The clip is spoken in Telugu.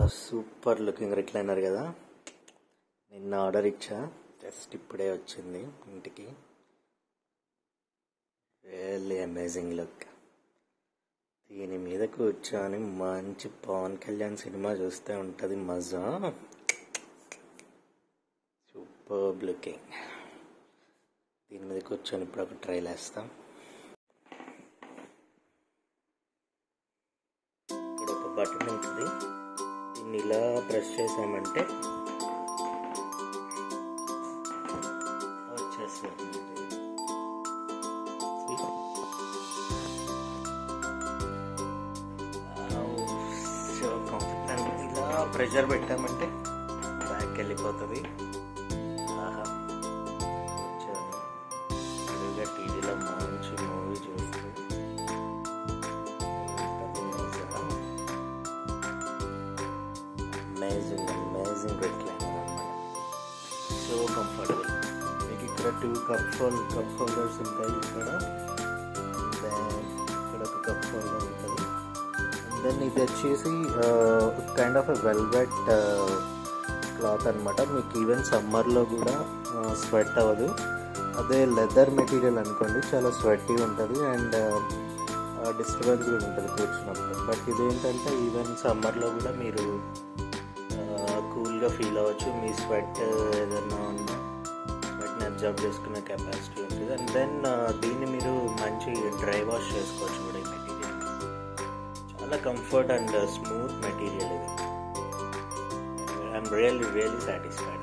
చాలా సూపర్ లుకింగ్ రిక్లైనర్ కదా నిన్న ఆర్డర్ ఇచ్చా జస్ట్ ఇప్పుడే వచ్చింది ఇంటికి రియల్లీ అమేజింగ్ లుక్ దీని మీద కూర్చొని మంచి పవన్ కళ్యాణ్ సినిమా చూస్తే ఉంటుంది మజా సూపర్ లుకింగ్ దీని మీద కూర్చొని ఇప్పుడు ఒక ట్రైల్ వేస్తాం ఇక్కడ ఒక బటన్ ఉంటుంది దీన్ని ఇలా ప్రెస్ చేసామంటే వచ్చేస్తుంది సో కంఫర్ట్ ఇలా ప్రెషర్ పెట్టామంటే బ్యాక్ వెళ్ళిపోతుంది ఆహా కూర్చొని అడుగుగా టీవీలో మంచి మూవీ చూస్తూ అమేజింగ్ అమేజింగ్ రెక్లైనర్ అనమాట సో కంఫర్టబుల్ మీకు ఇక్కడ two cup hole cup holders ఉంటాయి ఇక్కడ దెన్ ఇక్కడ ఒక కప్ హోల్డర్ ఉంటుంది దెన్ ఇది వచ్చేసి కైండ్ ఆఫ్ వెల్వెట్ క్లాత్ అనమాట మీకు ఈవెన్ సమ్మర్లో కూడా స్వెట్ అవ్వదు అదే లెదర్ మెటీరియల్ అనుకోండి చాలా స్వెట్టీ ఉంటుంది అండ్ డిస్టర్బెన్స్ కూడా ఉంటుంది కూర్చున్నప్పుడు బట్ ఇదేంటంటే ఈవెన్ సమ్మర్లో కూడా మీరు కూల్గా ఫీల్ అవ్వచ్చు మీ స్వెట్ ఏదైనా ఉన్నా స్వెట్ని అబ్జర్వ్ చేసుకునే కెపాసిటీ ఉంటుంది అండ్ దెన్ దీన్ని మీరు మంచి డ్రై వాష్ చేసుకోవచ్చు కూడా ఈ మెటీరియల్ చాలా కంఫర్ట్ అండ్ స్మూత్ మెటీరియల్ ఇది ఐఎమ్ రియల్లీ రియల్లీ సాటిస్ఫైడ్